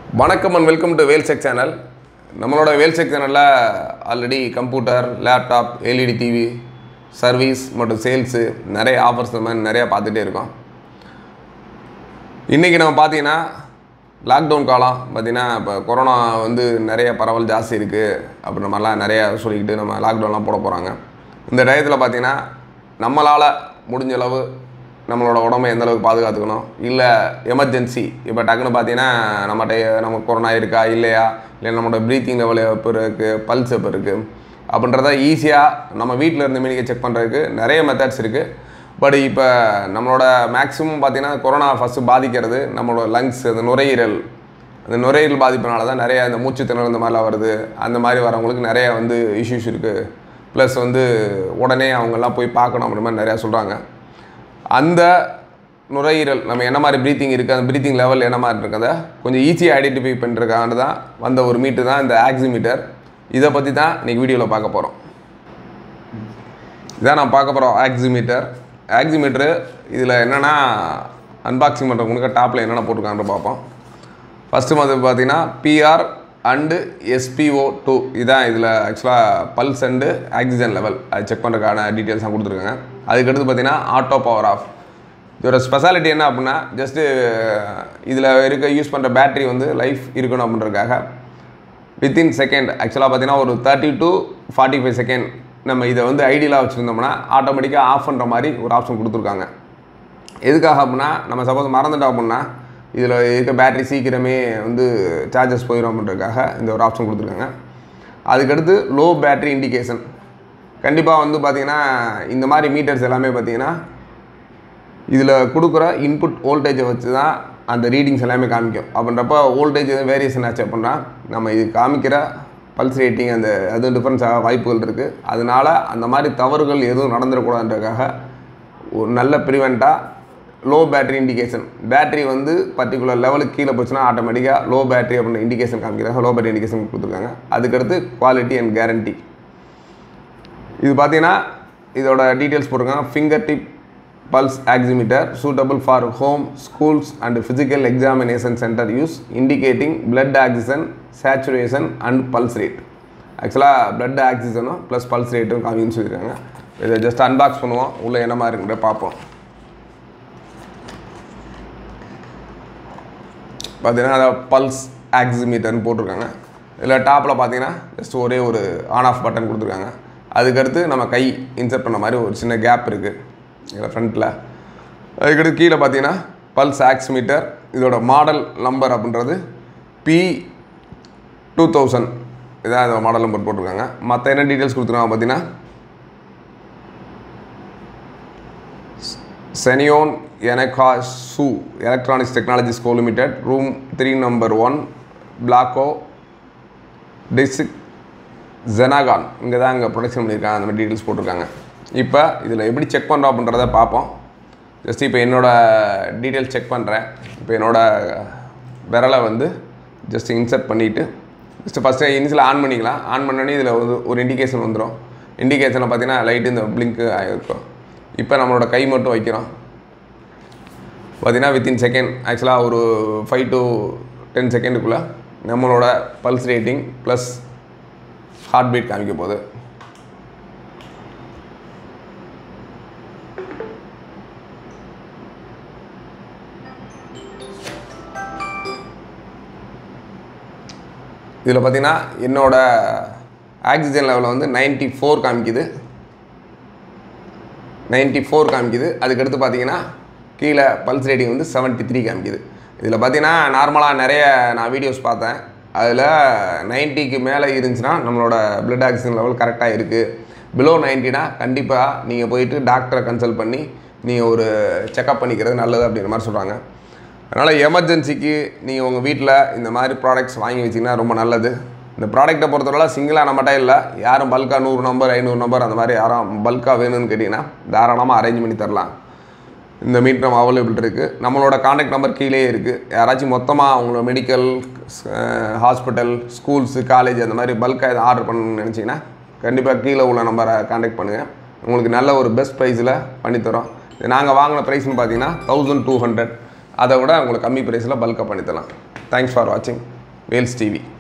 வணக்கம் and welcome to Velcheck channel நம்மளோட வேல்செக் சேனலில் already computer laptop LED TV service மற்றும் சேல்ஸு நிறைய ஆஃபர்ஸ் இந்த மாதிரி நிறையா பார்த்துட்டே இருக்கோம் இன்றைக்கி நம்ம பார்த்தீங்கன்னா லாக்டவுன் காலம் பார்த்தீங்கன்னா இப்போ கொரோனா வந்து நிறைய பரவல் ஜாஸ்தி இருக்குது அப்படின்ற மாதிரிலாம் நிறையா சொல்லிக்கிட்டு நம்ம லாக்டவுன்லாம் போட போகிறாங்க இந்த டயத்தில் பார்த்தீங்கன்னா நம்மளால் முடிஞ்ச அளவு நம்மளோட உடம்பை எந்த அளவுக்கு பாதுகாத்துக்கணும் இல்லை எமர்ஜென்சி இப்போ டக்குன்னு பார்த்தீங்கன்னா நம்மகிட்ட நம்ம கொரோனா இருக்கா இல்லையா இல்லை நம்மளோட ப்ரீத்திங் லெவல் எப்போ இருக்குது பல்ஸ் எப்போ இருக்குது அப்படின்றத ஈஸியாக நம்ம வீட்டில் இருந்து மீனிக்கை செக் பண்ணுறதுக்கு நிறைய மெத்தட்ஸ் இருக்குது பட் இப்போ நம்மளோட மேக்ஸிமம் பார்த்தீங்கன்னா கொரோனா ஃபஸ்ட்டு பாதிக்கிறது நம்மளோட லங்ஸ் அந்த நுரையீரல் அந்த நுரையீரல் பாதிப்பினால தான் நிறைய இந்த மூச்சு திணறல் இந்த மாதிரிலாம் வருது அந்த மாதிரி வரவங்களுக்கு நிறைய வந்து இஷ்யூஸ் இருக்குது ப்ளஸ் வந்து உடனே அவங்கெல்லாம் போய் பார்க்கணும் அப்படின்ற மாதிரி நிறையா சொல்கிறாங்க அந்த நுரையீரல் நம்ம என்ன மாதிரி ப்ரீத்திங் இருக்குது அந்த ப்ரீத்திங் லெவல் என்ன மாதிரி இருக்கிறத கொஞ்சம் ஈஸியாக ஐடென்டிஃபை பண்ணுறதுக்காக தான் வந்த ஒரு மீட்டர் தான் இந்த ஆக்சிமீட்டர் இதை பற்றி தான் இன்றைக்கி வீடியோவில் பார்க்க போகிறோம் இதான் நான் பார்க்க போகிறோம் ஆக்சிமீட்டர் ஆக்சிமீட்டரு இதில் என்னென்னா அன்பாக்சிங் பண்ணுறவங்களுக்கு டாப்பில் என்னென்ன போட்டிருக்காங்கன்னு பார்ப்போம் ஃபஸ்ட்டு வந்து பார்த்தீங்கன்னா பிஆர் அண்டு எஸ்பிஓ டூ இதான் இதில் ஆக்சுவலாக பல்ஸ் அண்டு ஆக்சிஜன் லெவல் அது செக் பண்ணுறதுக்கான டீட்டெயில்ஸ் தான் கொடுத்துருக்காங்க அதுக்கடுத்து பார்த்தீங்கன்னா ஆட்டோ பவர் ஆஃப் இதோட ஸ்பெஷாலிட்டி என்ன அப்படின்னா ஜஸ்ட்டு இதில் இருக்க யூஸ் பண்ணுற பேட்டரி வந்து லைஃப் இருக்கணும் அப்படின்றதுக்காக வித்தின் செகண்ட் ஆக்சுவலாக பார்த்தீங்கன்னா ஒரு thirty to forty five second நம்ம இதை வந்து ஐடியலாக வச்சுருந்தோம்னா ஆட்டோமேட்டிக்காக ஆஃப் பண்ணுற மாதிரி ஒரு ஆப்ஷன் கொடுத்துருக்காங்க எதுக்காக அப்படின்னா நம்ம சப்போஸ் மறந்துட்டோம் அப்படின்னா இதில் இருக்க பேட்டரி சீக்கிரமே வந்து சார்ஜஸ் போயிடும் அப்படின்றதுக்காக இந்த ஒரு ஆப்ஷன் கொடுத்துருக்காங்க அதுக்கடுத்து லோ பேட்டரி இண்டிகேஷன் கண்டிப்பாக வந்து பார்த்திங்கன்னா இந்த மாதிரி மீட்டர்ஸ் எல்லாமே பார்த்திங்கன்னா இதில் கொடுக்குற இன்புட் வோல்டேஜை வச்சு தான் அந்த ரீடிங்ஸ் எல்லாமே காமிக்கும் அப்படின்றப்ப வோல்டேஜ் எதுவும் வேரியேஷன் ஆச்சு அப்படின்னா நம்ம இது காமிக்கிற பல்ஸ் ரேட்டிங் அந்த அது டிஃப்ரென்ஸ் ஆக வாய்ப்புகள் இருக்குது அதனால அந்த மாதிரி தவறுகள் எதுவும் நடந்துடக்கூடாதுன்றதுக்காக ஒரு நல்ல ப்ரிவெண்ட்டாக லோ பேட்டரி இண்டிகேஷன் பேட்டரி வந்து பர்டிகுலர் லெவலுக்கு கீழே போச்சுன்னா ஆட்டோமேட்டிக்காக லோ பேட்டரி அப்படின்ற இண்டிகேஷன் காமிக்கிறாங்க லோ பேட்டரி இண்டிகேஷன் கொடுத்துருக்காங்க அதுக்கடுத்து குவாலிட்டி அண்ட் கேரண்டி இது பார்த்தீங்கன்னா இதோட டீட்டெயில்ஸ் போட்டிருக்காங்க finger tip pulse oximeter suitable for home schools and physical examination centre use indicating blood oxygen saturation and pulse rate ஆக்சுவலாக பிளட் ஆக்சிஜனும் ப்ளஸ் பல்ஸ் ரேட்டும் காமின்னு சொல்லியிருக்காங்க இதை ஜஸ்ட் அன்பாக்ஸ் பண்ணுவோம் உள்ளே என்ன மாதிரி இருக்குன்ற பார்ப்போம் பார்த்தீங்கன்னா அதை பல்ஸ் ஆக்சிமீட்டர்னு போட்டிருக்காங்க இதில் டாப்பில் பார்த்தீங்கன்னா ஜஸ்ட் ஒரே ஒரு ஆன் ஆஃப் பட்டன் கொடுத்துருக்காங்க அதுக்கடுத்து நம்ம கை இன்சர்ட் பண்ண மாதிரி ஒரு சின்ன கேப் இருக்குது இதில் ஃப்ரண்ட்டில் அதுக்கடுத்து கீழே பார்த்தீங்கன்னா பல்ஸ் ஆக்சிமீட்டர் இதோட மாடல் நம்பர் அப்படின்றது பி டூ தௌசண்ட் இதான் இதோட மாடல் நம்பர் போட்டிருக்காங்க மற்ற என்ன டீட்டெயில்ஸ் கொடுத்துருக்காங்க பார்த்தீங்கன்னா செனியோன் எனக்கா சூ எலக்ட்ரானிக்ஸ் டெக்னாலஜி ஸ்கோ limited room three number one பிளாக்கோ டிஸ்ட்ரிக் ஜெனாகான் இங்கே தான் இங்கே ப்ரொடக்ஷன் பண்ணியிருக்காங்க அந்த மாதிரி டீட்டெயில்ஸ் போட்டிருக்காங்க இப்போ இதில் எப்படி செக் பண்ணுறோம் அப்படின்றத பார்ப்போம் ஜஸ்ட் இப்போ என்னோடய டீட்டெயில்ஸ் செக் பண்ணுறேன் இப்போ என்னோடய விரலை வந்து ஜஸ்ட் இன்சர்ட் பண்ணிவிட்டு ஜஸ்ட் ஃபஸ்ட்டு இனிஷியல் ஆன் பண்ணிக்கலாம் ஆன் பண்ணோடனே இதில் வந்து ஒரு இண்டிகேஷன் வந்துடும் இண்டிகேஷனில் பார்த்தீங்கன்னா லைட்டு இந்த பிளிங்க்கு ஆகிருக்கும் இப்போ நம்மளோட கை மட்டும் வைக்கிறோம் பார்த்தீங்கன்னா வித்தின் செகண்ட் ஆக்சுவலாக ஒரு ஃபைவ் டு டென் செகண்டுக்குள்ளே நம்மளோட pulse rating plus heart beat காமிக்க போகுது இதில் பார்த்தீங்கன்னா என்னோட ஆக்சிஜன் லெவலில் வந்து நைன்ட்டி ஃபோர் காமிக்குது நைன்ட்டி ஃபோர் காமிக்குது அதுக்கடுத்து பார்த்தீங்கன்னா கீழே பல்ஸ் ரேட்டிங் வந்து செவன்ட்டி த்ரீ காமிக்குது இதில் பார்த்தீங்கன்னா நார்மலாக நிறைய நான் வீடியோஸ் பார்த்தேன் அதில் நைன்ட்டிக்கு மேலே இருந்துச்சுன்னா நம்மளோட பிளட் ஆக்சிஜன் லெவல் கரெக்டாக இருக்குது பிலோ நைன்ட்டினா கண்டிப்பாக நீங்கள் போயிட்டு டாக்டரை கன்சல்ட் பண்ணி நீங்கள் ஒரு செக்கப் பண்ணிக்கிறது நல்லது அப்படின்ற மாதிரி சொல்கிறாங்க அதனால் எமர்ஜென்சிக்கு நீங்கள் உங்கள் வீட்டில் இந்த மாதிரி ப்ராடக்ட்ஸ் வாங்கி வச்சிங்கன்னா ரொம்ப நல்லது இந்த ப்ராடக்ட்டை பொறுத்தவரை சிங்கிளாக நம்மகிட்ட இல்லை யாரும் பல்காக நூறு நம்பர் ஐநூறு நம்பர் அந்த மாதிரி யாரும் பல்காக வேணும்னு கேட்டிங்கன்னா தாராளமாக அரேஞ்ச் பண்ணி தரலாம் இந்த மீட் நம்ம அவைலபிள் இருக்குது நம்மளோட காண்டாக்ட் நம்பர் கீழே இருக்குது யாராச்சும் மொத்தமாக அவங்களோட மெடிக்கல் ஹாஸ்பிட்டல் ஸ்கூல்ஸு காலேஜ் அந்த மாதிரி பல்காக எதாவது ஆர்டர் பண்ணணும்னு நினச்சிங்கன்னா கண்டிப்பாக கீழே உள்ள நம்பரை காண்டாக்ட் பண்ணுங்கள் உங்களுக்கு நல்ல ஒரு பெஸ்ட் ப்ரைஸில் பண்ணித்தரோம் நாங்கள் வாங்கின ப்ரைஸ்னு பார்த்தீங்கன்னா தௌசண்ட் டூ ஹண்ட்ரட் அதை விட உங்களுக்கு கம்மி ப்ரைஸில் பல்காக பண்ணித்தரலாம் தேங்க்ஸ் ஃபார் வாட்சிங் வேல்ஸ் டிவி